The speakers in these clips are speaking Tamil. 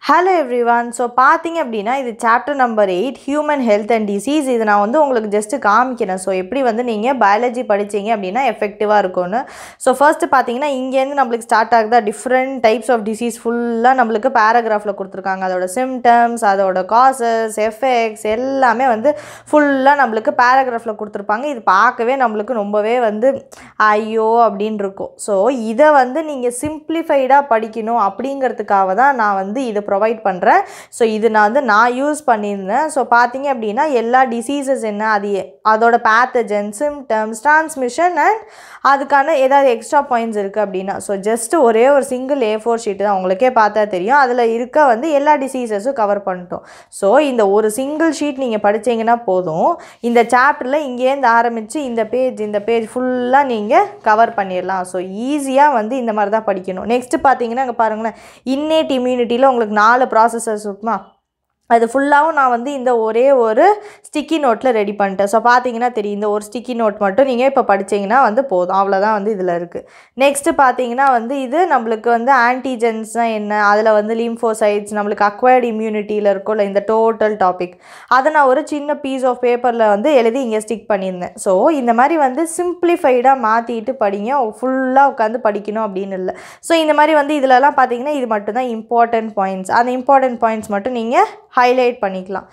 ஹலோ எவ்ரிவான் ஸோ பார்த்தீங்க அப்படின்னா இது chapter number eight human health and disease இது நான் வந்து உங்களுக்கு ஜஸ்ட்டு காமிக்கிறேன் ஸோ எப்படி வந்து நீங்கள் பயாலஜி படிச்சீங்க அப்படின்னா எஃபெக்டிவாக இருக்கும்னு ஸோ ஃபர்ஸ்ட்டு பார்த்தீங்கன்னா இங்கேருந்து நம்மளுக்கு ஸ்டார்ட் ஆகுதா டிஃப்ரெண்ட் டைப்ஸ் ஆஃப் டிசீஸ் ஃபுல்லாக நம்மளுக்கு பேராகிராஃபில் கொடுத்துருக்காங்க அதோட சிம்டம்ஸ் அதோட காசஸ் எஃபெக்ட்ஸ் எல்லாமே வந்து ஃபுல்லாக நம்மளுக்கு பேராகிராஃபில் கொடுத்துருப்பாங்க இது பார்க்கவே நம்மளுக்கு ரொம்பவே வந்து ஐயோ அப்படின்னு இருக்கும் ஸோ இதை வந்து நீங்கள் சிம்பிளிஃபைடாக படிக்கணும் அப்படிங்கிறதுக்காக தான் நான் வந்து இதை ப்ரொவைட் பண்ணுறேன் ஸோ இது நான் வந்து நான் யூஸ் பண்ணியிருந்தேன் ஸோ பார்த்தீங்க அப்படின்னா எல்லா டிசீசஸ் என்ன அது எ- அதோட பேத்தஜன் சிம்டம்ஸ் டிரான்ஸ்மிஷன் அண்ட் அதுக்கான ஏதாவது எக்ஸ்ட்ரா பாயிண்ட்ஸ் இருக்குது அப்படின்னா ஸோ ஜஸ்ட் ஒரே ஒரு சிங்கிள் ஏ ஃபோர் ஷீட்டு தான் உங்களுக்கே பார்த்தா தெரியும் அதில் இருக்க வந்து எல்லா டிசீசஸும் கவர் பண்ணிட்டோம் ஸோ இந்த ஒரு சிங்கிள் ஷீட் நீங்கள் படிச்சீங்கன்னா போதும் இந்த சாப்டரில் இங்கேருந்து ஆரம்பித்து இந்த பேஜ் இந்த பேஜ் ஃபுல்லாக நீங்கள் கவர் பண்ணிடலாம் ஸோ ஈஸியாக வந்து இந்த மாதிரி தான் படிக்கணும் நெக்ஸ்ட்டு பார்த்தீங்கன்னா இங்கே பாருங்களேன் இன்னேட் இம்யூனிட்டியில் உங்களுக்கு நாலு ப்ராசஸஸ் இருக்குமா அது ஃபுல்லாகவும் நான் வந்து இந்த ஒரே ஒரு ஸ்டிக்கி நோட்டில் ரெடி பண்ணிட்டேன் ஸோ பார்த்தீங்கன்னா தெரியும் இந்த ஒரு ஸ்டிக்கி நோட் மட்டும் நீங்கள் இப்போ படிச்சீங்கன்னா வந்து போதும் அவ்வளோதான் வந்து இதில் இருக்குது நெக்ஸ்ட்டு பார்த்தீங்கன்னா வந்து இது நம்மளுக்கு வந்து ஆன்டிஜென்ஸ்னால் என்ன அதில் வந்து லிம்ஃபோசைட்ஸ் நம்மளுக்கு அக்வயர்டு இம்யூனிட்டியில் இருக்கும்ல இந்த டோட்டல் டாபிக் அதை நான் ஒரு சின்ன பீஸ் ஆஃப் பேப்பரில் வந்து எழுதி இங்கே ஸ்டிக் பண்ணியிருந்தேன் ஸோ இந்த மாதிரி வந்து சிம்பிளிஃபைடாக மாற்றிட்டு படிங்க ஃபுல்லாக உட்காந்து படிக்கணும் அப்படின்னு இல்லை ஸோ இந்த மாதிரி வந்து இதிலலாம் பார்த்தீங்கன்னா இது மட்டும்தான் இம்பார்ட்டன்ட் பாயிண்ட்ஸ் அந்த இம்பார்ட்டன்ட் பாயிண்ட்ஸ் மட்டும் நீங்கள் ஹைலைட் பண்ணிக்கலாம்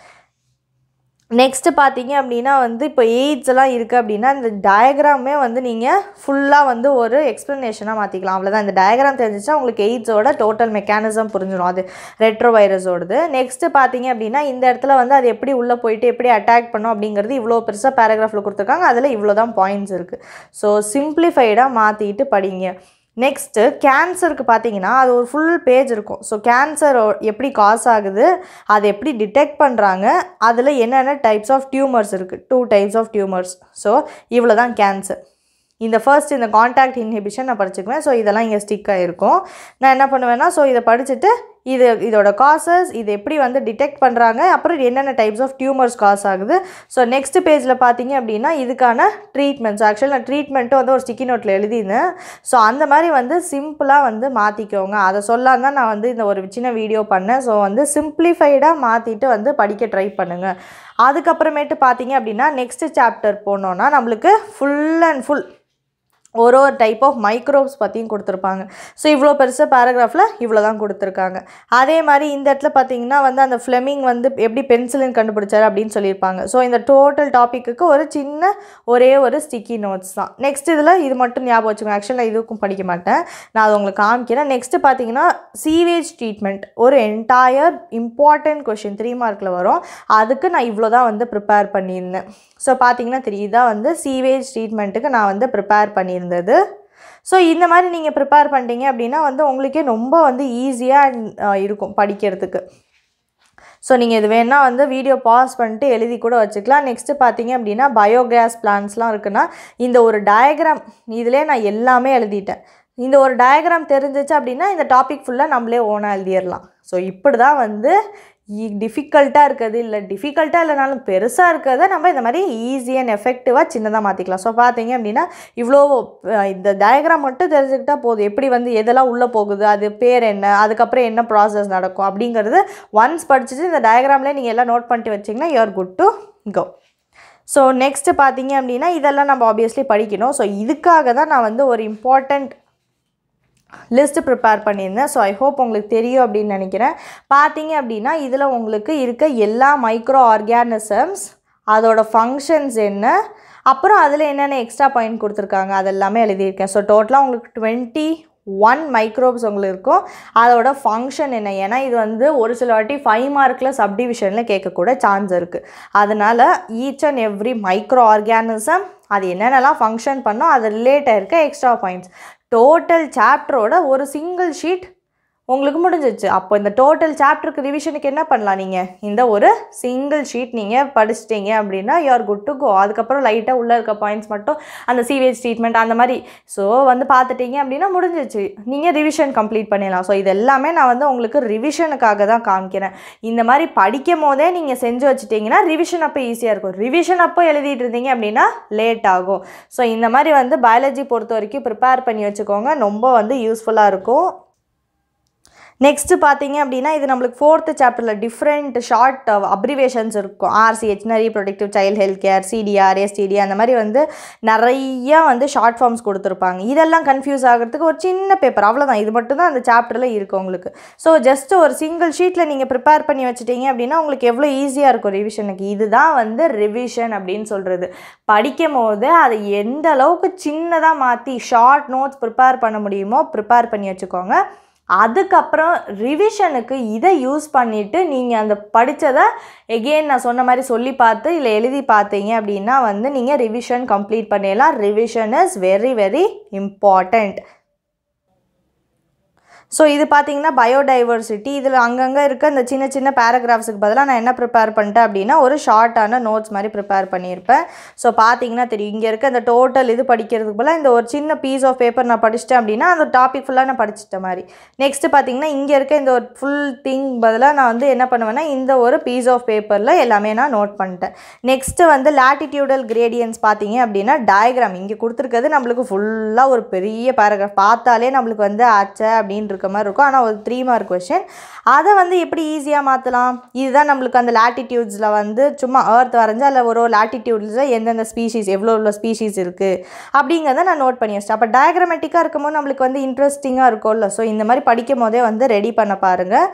நெக்ஸ்ட்டு பார்த்தீங்க அப்படின்னா வந்து இப்போ எய்ட்ஸ் எல்லாம் இருக்குது அப்படின்னா இந்த டயக்ராமே வந்து நீங்கள் ஃபுல்லாக வந்து ஒரு எக்ஸ்ப்ளனேஷனாக மாற்றிக்கலாம் அவ்வளோதான் இந்த டயக்ராம் தெரிஞ்சிச்சா உங்களுக்கு எய்ட்ஸோட டோட்டல் மெக்கானிசம் புரிஞ்சிடும் அது ரெட்ரோ வைரஸோடது நெக்ஸ்ட்டு பார்த்தீங்க அப்படின்னா இந்த இடத்துல வந்து அது எப்படி உள்ளே போயிட்டு எப்படி அட்டாக் பண்ணும் அப்படிங்கிறது இவ்வளோ பெருசாக பேராகிராஃபில் கொடுத்துருக்காங்க அதில் இவ்வளோ தான் பாயிண்ட்ஸ் இருக்குது ஸோ சிம்பிளிஃபைடாக மாற்றிட்டு படிங்க நெக்ஸ்ட்டு கேன்சருக்கு பார்த்தீங்கன்னா அது ஒரு ஃபுல் பேஜ் இருக்கும் ஸோ கேன்சர் எப்படி காஸ் ஆகுது அதை எப்படி டிடெக்ட் பண்ணுறாங்க அதில் என்னென்ன டைப்ஸ் ஆஃப் டியூமர்ஸ் இருக்குது two types of tumours so இவ்வளோ தான் கேன்சர் இந்த ஃபர்ஸ்ட் இந்த காண்டாக்ட் இன்ஹிபிஷன் நான் படிச்சுக்குவேன் ஸோ இதெல்லாம் இங்கே ஸ்டிக் ஆகிருக்கும் நான் என்ன பண்ணுவேன்னா ஸோ இதை படிச்சுட்டு இது இதோட காசஸ் இது எப்படி வந்து டிடெக்ட் பண்ணுறாங்க அப்புறம் என்னென்ன டைப்ஸ் ஆஃப் டியூமர்ஸ் காஸ் ஆகுது ஸோ நெக்ஸ்ட் பேஜில் பார்த்தீங்க அப்படின்னா இதுக்கான ட்ரீட்மெண்ட்ஸ் ஆக்சுவலி நான் ட்ரீட்மெண்ட்டும் வந்து ஒரு ஸ்டிக்கி நோட்டில் எழுதியிருந்தேன் ஸோ அந்த மாதிரி வந்து சிம்பிளாக வந்து மாற்றிக்கோங்க அதை சொல்லாம தான் நான் வந்து இந்த ஒரு சின்ன வீடியோ பண்ணேன் ஸோ வந்து சிம்பிளிஃபைடாக மாற்றிட்டு வந்து படிக்க ட்ரை பண்ணுங்கள் அதுக்கப்புறமேட்டு பார்த்தீங்க அப்படின்னா நெக்ஸ்ட் சாப்டர் போனோன்னா நம்மளுக்கு ஃபுல் அண்ட் ஃபுல் ஒரு ஒரு டைப் ஆஃப் மைக்ரோப்ஸ் பற்றியும் கொடுத்துருப்பாங்க ஸோ இவ்வளோ பெருசாக பேராகிராஃபில் இவ்வளோ தான் கொடுத்துருக்காங்க அதே மாதிரி இந்த இடத்துல பார்த்தீங்கன்னா வந்து அந்த ஃப்ளெமிங் வந்து எப்படி பென்சிலின் கண்டுபிடிச்சாரு அப்படின்னு சொல்லியிருப்பாங்க ஸோ இந்த டோட்டல் டாப்பிக்கு ஒரு சின்ன ஒரே ஒரு ஸ்டிக்கி நோட்ஸ் தான் நெக்ஸ்ட் இதில் இது மட்டும் ஞாபகம் வச்சுக்கோங்க ஆக்சுவலாக நான் இதுக்கும் படிக்க மாட்டேன் நான் அதை உங்களுக்கு காமிக்கிறேன் நெக்ஸ்ட்டு பார்த்தீங்கன்னா சீவேஜ் ட்ரீட்மெண்ட் ஒரு என்டையர் இம்பார்ட்டன்ட் கொஷின் த்ரீ மார்க்கில் வரும் அதுக்கு நான் இவ்வளோ தான் வந்து ப்ரிப்பேர் பண்ணியிருந்தேன் ஸோ பார்த்தீங்கன்னா தெரியுதா வந்து சீவேஜ் ட்ரீட்மெண்ட்டுக்கு நான் வந்து ப்ரிப்பேர் பண்ணியிருந்தது ஸோ இந்த மாதிரி நீங்கள் ப்ரிப்பேர் பண்ணிட்டீங்க அப்படின்னா வந்து உங்களுக்கே ரொம்ப வந்து ஈஸியாக இருக்கும் படிக்கிறதுக்கு ஸோ நீங்கள் இது வேணால் வந்து வீடியோ பாஸ் பண்ணிட்டு எழுதி கூட வச்சுக்கலாம் நெக்ஸ்ட்டு பார்த்தீங்க அப்படின்னா பயோகேஸ் பிளான்ஸ்லாம் இருக்குன்னா இந்த ஒரு டயக்ராம் இதிலே நான் எல்லாமே எழுதிட்டேன் இந்த ஒரு டயக்ராம் தெரிஞ்சிச்சு அப்படின்னா இந்த டாபிக் ஃபுல்லாக நம்மளே ஓனாக எழுதிடலாம் ஸோ இப்படி தான் வந்து டிஃபிகல்ட்டாக இருக்கிறது இல்லை டிஃபிகல்ட்டாக இல்லைனாலும் பெருசாக இருக்கிறத நம்ம இந்த மாதிரி ஈஸி அண்ட் எஃபெக்டிவாக சின்னதாக மாற்றிக்கலாம் ஸோ பார்த்தீங்க அப்படின்னா இவ்வளோ அஹ், இந்த டயக்ராம் மட்டும் தெரிஞ்சுக்கிட்டா போதும் எப்படி வந்து எதெல்லாம் உள்ளே போகுது அது பேர் என்ன அதுக்கப்புறம் என்ன ப்ராசஸ் நடக்கும் அப்படிங்கிறது ஒன்ஸ் படிச்சுட்டு இந்த டயக்ராம்லேயே நீங்கள் எல்லாம் நோட் பண்ணிட்டு வச்சிங்கன்னா you are good to go so next பார்த்தீங்க அப்படின்னா இதெல்லாம் நம்ம ஆப்வியஸ்லி படிக்கணும் ஸோ இதுக்காக தான் நான் வந்து ஒரு இம்பார்ட்டண்ட் லிஸ்ட் ப்ரிப்பேர் பண்ணியிருந்தேன் ஸோ ஐ ஹோப் உங்களுக்கு தெரியும் அப்படின்னு நினைக்கிறேன் பார்த்தீங்க அப்படின்னா இதில் உங்களுக்கு இருக்க எல்லா மைக்ரோ ஆர்கானிசம்ஸ் அதோட ஃபங்க்ஷன்ஸ் என்ன அப்புறம் அதில் என்னென்ன எக்ஸ்ட்ரா பாயிண்ட் கொடுத்துருக்காங்க அதெல்லாமே எழுதியிருக்கேன் ஸோ டோட்டலாக உங்களுக்கு டுவெண்ட்டி ஒன் மைக்ரோப்ஸ் உங்களுக்கு இருக்கும் அதோட ஃபங்க்ஷன் என்ன ஏன்னா இது வந்து ஒரு சில வாட்டி ஃபைவ் மார்க்கில் சப்டிவிஷனில் கேட்கக்கூட சான்ஸ் இருக்குது அதனால் each and every micro organism அது என்னென்னலாம் ஃபங்க்ஷன் பண்ணோ அது ரிலேட் ஆயிருக்க எக்ஸ்ட்ரா பாயிண்ட்ஸ் டோட்டல் சாப்டரோட ஒரு சிங்கிள் ஷீட் உங்களுக்கு முடிஞ்சிச்சு அப்போ இந்த டோட்டல் சாப்டருக்கு ரிவிஷனுக்கு என்ன பண்ணலாம் நீங்கள் இந்த ஒரு சிங்கிள் ஷீட் நீங்கள் படிச்சிட்டீங்க அப்படின்னா யூஆர் குட் டு கோ அதுக்கப்புறம் லைட்டாக உள்ளே இருக்க பாயிண்ட்ஸ் மட்டும் அந்த சீவேஜ் ட்ரீட்மெண்ட் அந்த மாதிரி ஸோ வந்து பார்த்துட்டீங்க அப்படின்னா முடிஞ்சிச்சு நீங்கள் ரிவிஷன் கம்ப்ளீட் பண்ணிடலாம் ஸோ இது எல்லாமே நான் வந்து உங்களுக்கு ரிவிஷனுக்காக தான் காமிக்கிறேன் இந்த மாதிரி படிக்கும் போதே நீங்கள் செஞ்சு வச்சுட்டிங்கன்னா ரிவிஷன் அப்போ ஈஸியாக இருக்கும் ரிவிஷன் அப்போ எழுதிட்டு இருந்தீங்க அப்படின்னா லேட் ஆகும் ஸோ இந்த மாதிரி வந்து பயாலஜி பொறுத்த வரைக்கும் ப்ரிப்பேர் பண்ணி வச்சுக்கோங்க ரொம்ப வந்து யூஸ்ஃபுல்லாக இருக்கும் நெக்ஸ்ட்டு பார்த்தீங்க அப்படின்னா இது நம்மளுக்கு ஃபோர்த்து சாப்டரில் டிஃப்ரெண்ட் ஷார்ட் அப்ரிவேஷன்ஸ் இருக்கும் ஆர்சிஹெச்னா reproductive child health care CDR STD அந்த மாதிரி வந்து நிறைய வந்து ஷார்ட் ஃபார்ம்ஸ் கொடுத்துருப்பாங்க இதெல்லாம் கன்ஃபியூஸ் ஆகிறதுக்கு ஒரு சின்ன பேப்பர் அவ்வளோதான் இது மட்டும் தான் அந்த சாப்டரில் இருக்குது உங்களுக்கு ஸோ ஜஸ்ட் ஒரு சிங்கிள் ஷீட்டில் நீங்கள் ப்ரிப்பேர் பண்ணி வச்சுட்டீங்க அப்படின்னா உங்களுக்கு எவ்வளோ ஈஸியாக இருக்கும் ரிவிஷனுக்கு இதுதான் வந்து ரிவிஷன் அப்படின்னு சொல்கிறது படிக்கும் போது அதை எந்த அளவுக்கு சின்னதாக மாற்றி ஷார்ட் நோட்ஸ் ப்ரிப்பேர் பண்ண முடியுமோ ப்ரிப்பேர் பண்ணி வச்சுக்கோங்க அதுக்கப்புறம் ரிவிஷனுக்கு இதை யூஸ் பண்ணிவிட்டு நீங்கள் அந்த படித்ததை எகெயின் நான் சொன்ன மாதிரி சொல்லி பார்த்து இல்லை எழுதி பார்த்தீங்க அப்படின்னா வந்து நீங்கள் ரிவிஷன் கம்ப்ளீட் பண்ணிடலாம் revision is very very important so இது பார்த்தீங்கன்னா பயோடைவர்சிட்டி இதில் அங்கங்கே இருக்க இந்த சின்ன சின்ன பேராகிராஃப்ஸுக்கு பதிலாக நான் என்ன ப்ரிப்பேர் பண்ணிட்டேன் அப்படின்னா ஒரு ஷார்ட்டான நோட்ஸ் மாதிரி ப்ரிப்பேர் பண்ணியிருப்பேன் ஸோ பார்த்தீங்கன்னா தெரியும் இங்கே இருக்க இந்த டோட்டல் இது படிக்கிறதுக்கு பதிலாக இந்த ஒரு சின்ன பீஸ் ஆஃப் பேப்பர் நான் படிச்சிட்டேன் அப்படின்னா அந்த டாபிக் ஃபுல்லாக நான் படிச்சிட்ட மாதிரி நெக்ஸ்ட்டு பார்த்தீங்கன்னா இங்கே இருக்க இந்த ஒரு ஃபுல் திங் பதிலாக நான் வந்து என்ன பண்ணுவேன்னா இந்த ஒரு பீஸ் ஆஃப் பேப்பரில் எல்லாமே நான் நோட் பண்ணிட்டேன் நெக்ஸ்ட்டு வந்து லாட்டிடியூடல் கிரேடியன்ஸ் பார்த்தீங்க அப்படின்னா டயக்ராம் இங்கே கொடுத்துருக்கிறது நம்மளுக்கு ஃபுல்லாக ஒரு பெரிய பேராகிராஃப் பார்த்தாலே நம்மளுக்கு வந்து ஆச்சை அப்படின்னு இருக்க மாதிரி இருக்கும் ஆனால் ஒரு த்ரீ மார்க் கொஷின் அதை வந்து எப்படி ஈஸியாக மாற்றலாம் இதுதான் நம்மளுக்கு அந்த லாட்டிடியூட்ஸில் வந்து சும்மா ஏர்த் வரைஞ்சா அதில் ஒரு லாட்டிடியூட்ஸில் எந்தெந்த ஸ்பீஷீஸ் எவ்வளோ எவ்வளோ ஸ்பீஷீஸ் இருக்குது அப்படிங்கிறத நான் நோட் பண்ணி வச்சிட்டேன் அப்போ டயக்ராமேட்டிக்காக இருக்கும்போது நம்மளுக்கு வந்து இன்ட்ரெஸ்டிங்காக இருக்கும்ல ஸோ இந்த மாதிரி படிக்கும் போதே வந்து ரெடி பண்ண பாருங்கள்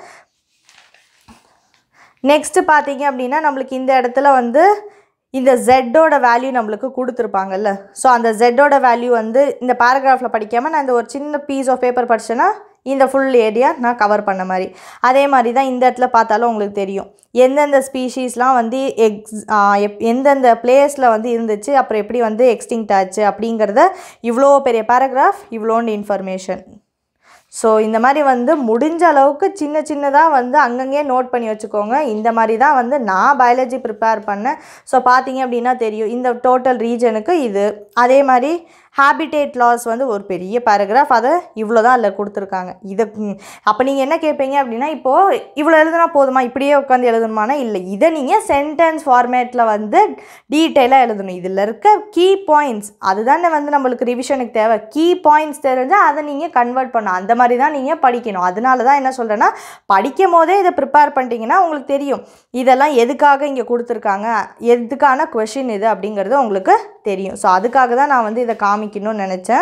நெக்ஸ்ட்டு பார்த்தீங்க அப்படின்னா நம்மளுக்கு இந்த இடத்துல வந்து இந்த ஜெட்டோட வேல்யூ நம்மளுக்கு கொடுத்துருப்பாங்கல்ல ஸோ அந்த ஜெட்டோட வேல்யூ வந்து இந்த பேராகிராஃபில் படிக்காமல் நான் இந்த ஒரு சின்ன பீஸ் ஆஃப் பேப்பர் படிச்சேன்னா இந்த ஃபுல் ஏரியா நான் கவர் பண்ண மாதிரி அதே மாதிரி தான் இந்த இடத்துல பார்த்தாலும் உங்களுக்கு தெரியும் எந்தெந்த ஸ்பீஷீஸ்லாம் வந்து எக்ஸ் எப் எந்தெந்த பிளேஸில் வந்து இருந்துச்சு அப்புறம் எப்படி வந்து எக்ஸ்டிங்க்ட் ஆச்சு அப்படிங்கிறத இவ்வளோ பெரிய பேராகிராஃப் இவ்வளோண்டு இன்ஃபர்மேஷன் ஸோ இந்த மாதிரி வந்து முடிஞ்ச அளவுக்கு சின்ன சின்னதாக வந்து அங்கங்கே நோட் பண்ணி வச்சுக்கோங்க இந்த மாதிரி தான் வந்து நான் பயாலஜி ப்ரிப்பேர் பண்ணேன் ஸோ பார்த்தீங்க அப்படின்னா தெரியும் இந்த டோட்டல் ரீஜனுக்கு இது அதே மாதிரி ஹேபிடேட் லாஸ் வந்து ஒரு பெரிய பேராகிராஃப் அதை இவ்வளோ தான் அதில் கொடுத்துருக்காங்க இதை அப்போ நீங்கள் என்ன கேட்பீங்க அப்படின்னா இப்போது இவ்வளோ எழுதுனா போதுமா இப்படியே உட்காந்து எழுதணுமானா இல்லை இதை நீங்கள் சென்டென்ஸ் ஃபார்மேட்டில் வந்து டீட்டெயிலாக எழுதணும் இதில் இருக்க கீ பாயிண்ட்ஸ் அதுதானே வந்து நம்மளுக்கு ரிவிஷனுக்கு தேவை கீ பாயிண்ட்ஸ் தெரிஞ்சால் அதை நீங்கள் கன்வெர்ட் பண்ணணும் அந்த மாதிரி தான் நீங்கள் படிக்கணும் அதனால தான் என்ன சொல்கிறேன்னா படிக்கும் போதே இதை ப்ரிப்பேர் பண்ணிட்டீங்கன்னா உங்களுக்கு தெரியும் இதெல்லாம் எதுக்காக இங்கே கொடுத்துருக்காங்க எதுக்கான கொஷின் இது அப்படிங்கிறது உங்களுக்கு தெரியும் ஸோ அதுக்காக தான் நான் வந்து இதை காமிக்கணும்னு நினச்சேன்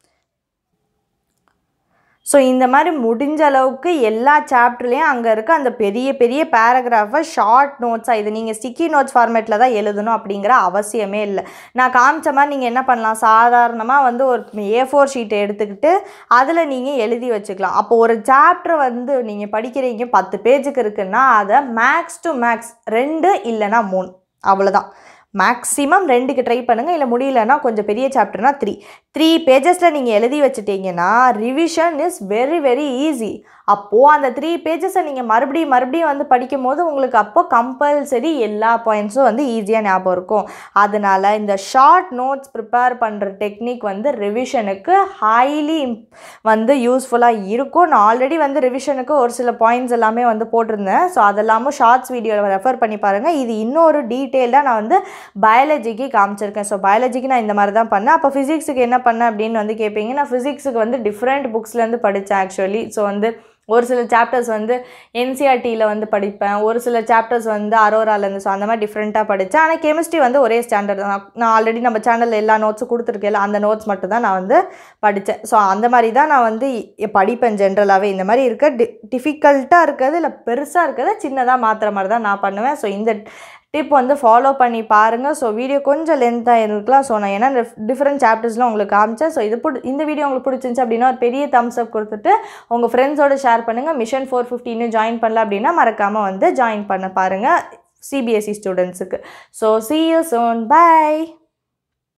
ஸோ இந்த மாதிரி முடிஞ்ச அளவுக்கு எல்லா சாப்டர்லேயும் அங்கே இருக்க அந்த பெரிய பெரிய பேராகிராஃபை ஷார்ட் நோட்ஸாக இது நீங்கள் ஸ்டிக்கி நோட்ஸ் ஃபார்மேட்டில் தான் எழுதணும் அப்படிங்கிற அவசியமே இல்லை நான் காமிச்ச மாதிரி நீங்கள் என்ன பண்ணலாம் சாதாரணமாக வந்து ஒரு ஏ ஃபோர் ஷீட்டை எடுத்துக்கிட்டு அதில் நீங்கள் எழுதி வச்சுக்கலாம் அப்போ ஒரு சாப்டர் வந்து நீங்கள் படிக்கிறீங்க பத்து பேஜுக்கு இருக்குன்னா அதை மேக்ஸ் டு மேக்ஸ் ரெண்டு இல்லைன்னா மூணு அவ்வளோதான் மேக்ஸிமம் ரெண்டுக்கு ட்ரை பண்ணுங்கள் இல்லை முடியலன்னா கொஞ்சம் பெரிய சாப்டர்னா த்ரீ த்ரீ பேஜஸில் நீங்கள் எழுதி வச்சுட்டீங்கன்னா revision is very very easy அப்போது அந்த த்ரீ பேஜஸை நீங்கள் மறுபடியும் மறுபடியும் வந்து படிக்கும் போது உங்களுக்கு அப்போ கம்பல்சரி எல்லா பாயிண்ட்ஸும் வந்து ஈஸியாக ஞாபகம் இருக்கும் அதனால் இந்த ஷார்ட் நோட்ஸ் ப்ரிப்பேர் பண்ணுற டெக்னிக் வந்து ரிவிஷனுக்கு ஹைலி வந்து யூஸ்ஃபுல்லாக இருக்கும் நான் ஆல்ரெடி வந்து ரிவிஷனுக்கு ஒரு சில பாயிண்ட்ஸ் எல்லாமே வந்து போட்டிருந்தேன் ஸோ அதெல்லாமும் ஷார்ட்ஸ் வீடியோவில் ரெஃபர் பண்ணி பாருங்கள் இது இன்னொரு டீட்டெயில்டாக நான் வந்து பயாலஜிக்கு காமிச்சிருக்கேன் ஸோ பயாலஜிக்கு நான் இந்த மாதிரி தான் பண்ணேன் அப்போ ஃபிசிக்ஸுக்கு என்ன பண்ணேன் அப்படின்னு வந்து கேட்பீங்க நான் ஃபிசிக்ஸுக்கு வந்து டிஃப்ரெண்ட் புக்ஸ்லேருந்து படித்தேன் ஆக்சுவலி ஸோ வந்து ஒரு சில சாப்டர்ஸ் வந்து என்சிஆர்டியில் வந்து படிப்பேன் ஒரு சில சாப்டர்ஸ் வந்து அரோராலேருந்து ஸோ அந்த மாதிரி டிஃப்ரெண்ட்டாக படித்தேன் ஆனால் கெமிஸ்ட்ரி வந்து ஒரே ஸ்டாண்டர்ட் தான் நான் ஆல்ரெடி நம்ம சேனலில் எல்லா நோட்ஸும் கொடுத்துருக்கேன் அந்த நோட்ஸ் மட்டும் தான் நான் வந்து படித்தேன் ஸோ அந்த மாதிரி தான் நான் வந்து படிப்பேன் ஜென்ரலாகவே இந்த மாதிரி இருக்க டி டிஃபிகல்ட்டாக இருக்கிறது இல்லை பெருசாக இருக்கிறத சின்னதாக மாற்றுற மாதிரி தான் நான் பண்ணுவேன் ஸோ இந்த டிப் வந்து ஃபாலோ பண்ணி பாருங்கள் ஸோ வீடியோ கொஞ்சம் லென்த்தாக இருக்கலாம் ஸோ நான் ஏன்னா டிஃப்ரெண்ட் சாப்டர்ஸ்லாம் உங்களுக்கு காமிச்சேன் ஸோ இது பிடி இந்த வீடியோ உங்களுக்கு பிடிச்சிருந்துச்சு அப்படின்னா ஒரு பெரிய தம்ஸ் அப் கொடுத்துட்டு உங்கள் ஃப்ரெண்ட்ஸோட ஷேர் பண்ணுங்கள் மிஷன் ஃபோர் ஃபிஃப்டின்னு ஜாயின் பண்ணல அப்படின்னா மறக்காமல் வந்து ஜாயின் பண்ண பாருங்கள் சிபிஎஸ்சி ஸ்டூடெண்ட்ஸுக்கு so see you soon by